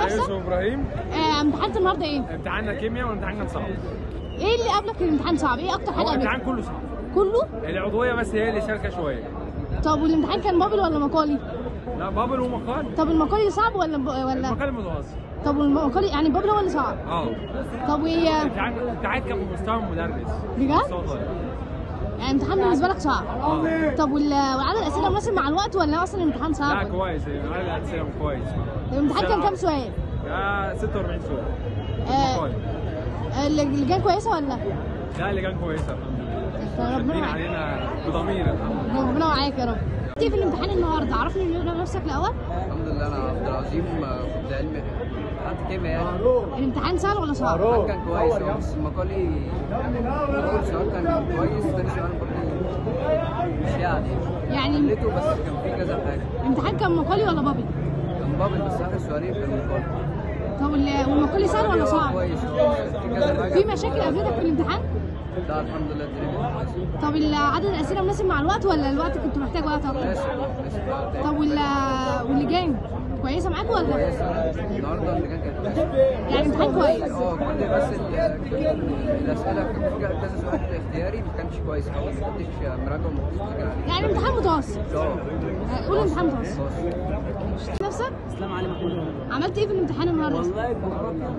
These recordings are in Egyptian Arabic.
يوسف نفسك ابراهيم آه، امتحنت النهارده ايه امتحاننا كيمياء والامتحان كان صعب ايه اللي قبلك في الامتحان صعب ايه اكتر حاجه هو الامتحان قابلتك كله صعب كله العضويه بس هي اللي شاركه شويه طب والامتحان كان بابل ولا مقالي لا بابل ومقال طب المقالي صعب ولا ب... ولا المقال المتوسط طب والمقالي يعني بابل هو اللي صعب اه طب وايه الامتحان الامتحان كان بمستوى المدرس بجد مستوى طالب. يعني الامتحان بالنسبه لك صعب اه طب وال... وعدد الاسئله مناسب مع الوقت ولا اصلا الامتحان لا صعب كويس العدد الاسئله كويس الامتحان كان كام سؤال يا 46 سؤال آه. المقال. اللي اللي كان كويسه ولا لا اللي كان كويسه الحمد لله ربنا شادين معاك علينا بضمير الحمد لله ربنا معاك يا رب ايه في الامتحان النهارده عرفني نفسك الاول الحمد لله انا عبد العظيم كنت علمي خدت كيمياء يعني الامتحان سهل ولا صعب الامتحان كان كويس أهو، بس المقالي اول سؤال كان كويس ثاني سؤال برضه مش يعني يعني حليته بس كان في كذا حاجه الامتحان كان مقالي ولا بابل كان بابل بس اخر سؤالين كانوا مقالي طب وال- والمقالي سهل ولا هو صعب كويس أهو، في كذا حاجه في مشاكل قابلتك في الامتحان لا الحمد لله الدنيا كانت كويسه طب ال- عدد الاسئله مناسب مع الوقت ولا الوقت كنت محتاج وقت اكتر ماشي ماشي طب وال واللجان كويسه معاك ولا كويسه النهارده اللي كان كانت كويسه يعني امتحان كويس اه كل بس ال- الاسئله كان في كذا سؤال اختياري ما كانش كويس أوي، ما كنتش مراجعه وما كنتش فاكر عليه يعني امتحان متوسط اه قول امتحان متوسط خلاص. نفسك اسلام علي محمود عملت ايه في الامتحان النهارده والله الجغرافيا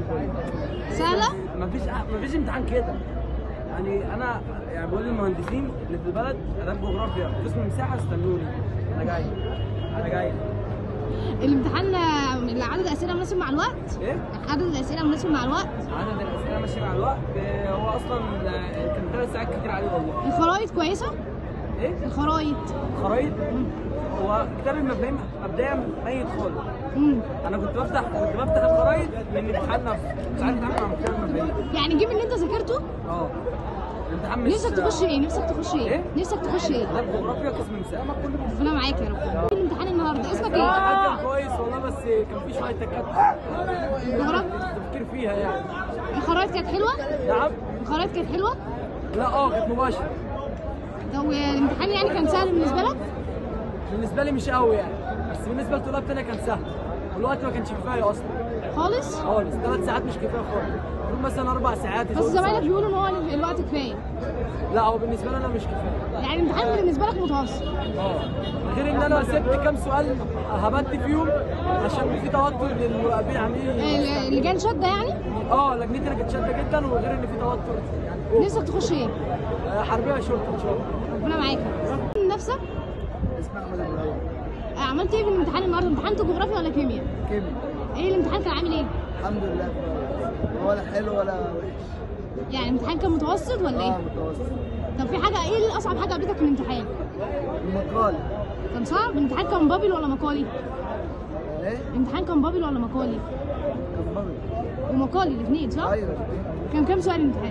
سهله مفيش مفيش امتحان كده يعني انا يعني بقول للمهندسين اللي في البلد اداب جغرافيا قسم مساحه استنوني انا جاي انا جاي الامتحان آه، عدد الاسئله مناسب مع الوقت ايه عدد الاسئله مناسب مع الوقت عدد الاسئله ماشي مع الوقت آه، هو اصلا آه، كان ثلاث ساعات كتير عليه والله الخرايط كويسه ايه الخرايط خرايط هو كتاب المفاهيم مبدئيا ميت خالص امم انا كنت بفتح كنت بفتح الخرايط من امتحاننا في ساعات اتعامل مع كتاب المفاهيم يعني جيب اللي انت ذاكرته اه الامتحان مش نفسك تخش ايه نفسك تخش ايه إيه؟ نفسك تخش ايه اداب جغرافيا قسم مساحه ربنا معاك يا رب في الامتحان النهارده اسمك ايه الامتحان كان كويس والله بس كان في شويه تكات جغرافيا تفكير فيها يعني الخرايط كانت حلوه نعم الخرايط كانت حلوه لا اه كانت مباشره طب الامتحان يعني كان سهل بالنسبه لك بالنسبه لي مش قوي يعني بس بالنسبه لطلاب تانية كان سهل والوقت ما كانش كفايه اصلا خالص خالص ثلاث ساعات مش كفايه خالص المفروض مثلا اربع ساعات بس يزود زمايلك ساعة. بيقولوا ان هو الوقت كفايه لا هو بالنسبه لي انا مش كفايه يعني الامتحان بالنسبه لك متوسط اه غير ان انا سبت كام سؤال هبت فيهم عشان في توتر للمراقبين عاملين ال- اللجان شده يعني اه لجنتي انا كانت شاده جدا وغير ان في توتر يعني نفسك تخش ايه آه، حربيه شرطه ان شاء الله ربنا معاك نفسك اسمي احمد ابراهيم آه، عملت ايه في الامتحان النهارده امتحنت جغرافيا ولا كيمياء كيمياء ايه الامتحان كان عامل ايه الحمد لله ولا حلو ولا وحش يعني الامتحان كان متوسط ولا ايه متوسط طب في حاجه ايه اللي اصعب حاجه قابلتك في الامتحان المقال كان صعب الامتحان كان بابل ولا مقالي ايه الامتحان كان بابل ولا مقالي كان بابل ومقالي الاثنين صح ايوه كان كام سؤال الامتحان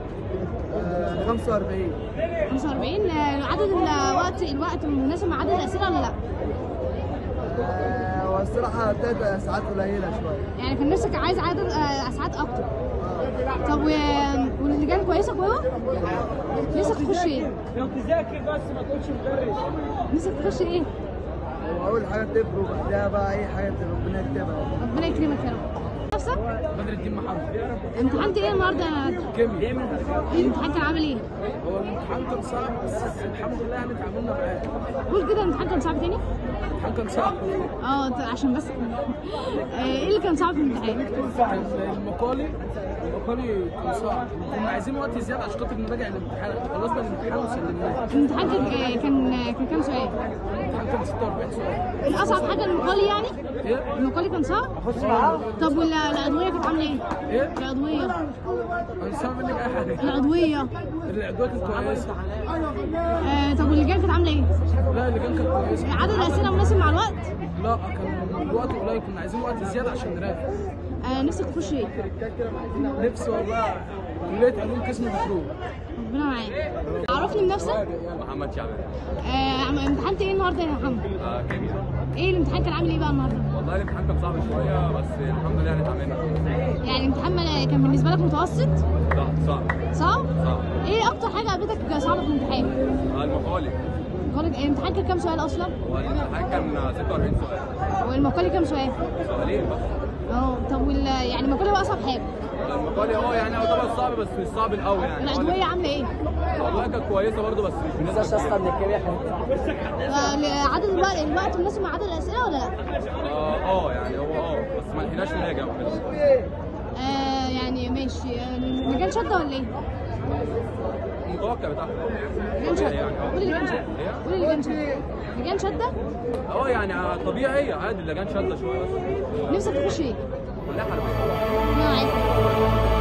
آه، 45 45 آه، عدد الوقت الوقت مناسب مع عدد الاسئله ولا لا آه، هو الصراحه ثلاث ساعات قليله شويه يعني كان نفسك عايز عدد آه، ساعات اكتر طب و- واللجان كويسه كويسه نفسك تخش ايه لو تذاكر بس ما تقولش مدرس نفسك تخش ايه هو اول حاجه تبرو بعدها بقى اي حاجه ربنا يكتبها ربنا يكرمك يا رب نفسك بدر الدين محمد امتحنت ايه النهارده كيمياء الامتحان كان عامل ايه هو الامتحان كان صعب بس الحمد لله يعني اتعاملنا معاه قول كده الامتحان كان صعب تاني الامتحان كان صعب اه ط- عشان بس آه، ايه اللي كان صعب في الامتحان كان المقالي المقالي كان صعب كنا عايزين وقت زياده عشان خاطر نراجع الامتحان خلصنا الامتحان وسلمناه الامتحان كان آه، كان آه، كان كام سؤال الامتحان كان 46 سؤال الاصعب حاجه المقالي يعني ايه؟ المقالي كان صعب طب والادويه كانت عامله ايه ايه؟ الادويه انا مش سامع منك اي حاجه الادويه العدوات كانت كويسه آه، طب واللجان كانت عامله ايه لا اللي كان كانت كويسه عدد الاسئله مناسب مع الوقت لا كان الوقت قليل كنا عايزين وقت زياده عشان نراجع آه، نفسك تخش ايه نفسي والله كليه علوم قسم بترول ربنا معاك عرفني بنفسك محمد شعبان آه، عم- امتحنت ايه النهارده يا محمد آه كيمياء ايه الامتحان كان عامل ايه بقى النهارده والله الامتحان كان صعب شويه بس الحمد لله يعني اتعاملنا يعني الامتحان ما- كان بالنسبه لك متوسط لا صعب صعب صعب ايه اكتر حاجه قابلتك صعبه في الامتحان آه المقالي غلط الامتحان كان كام سؤال اصلا هو الامتحان كان 46 سؤال والمقالي كام سؤال سؤالين بس اه يعني المقالي هو اصعب حاجه المقالي اه يعني يعتبر صعب بس مش صعب قوي يعني الادويه عامله ايه؟ الادويه كانت كويسه برضه بس مش بنسبه كبيرة. من الكيمياء آه، عدد الوقت الوقت مناسب مع عدد الاسئله ولا لا؟ اه اه يعني هو اه بس ما لحقناش نراجع وكده آه يعني ماشي آه، لجان شده ولا ايه؟ المتوقع بتاعها لجان شده يعني اه. قولي لجان شده ايه؟ قولي لجان شده لجان شده اه يعني طبيعي عادي اللجان شاده شويه بس نفسك تخش ايه؟ كلها حربيه انا عايزه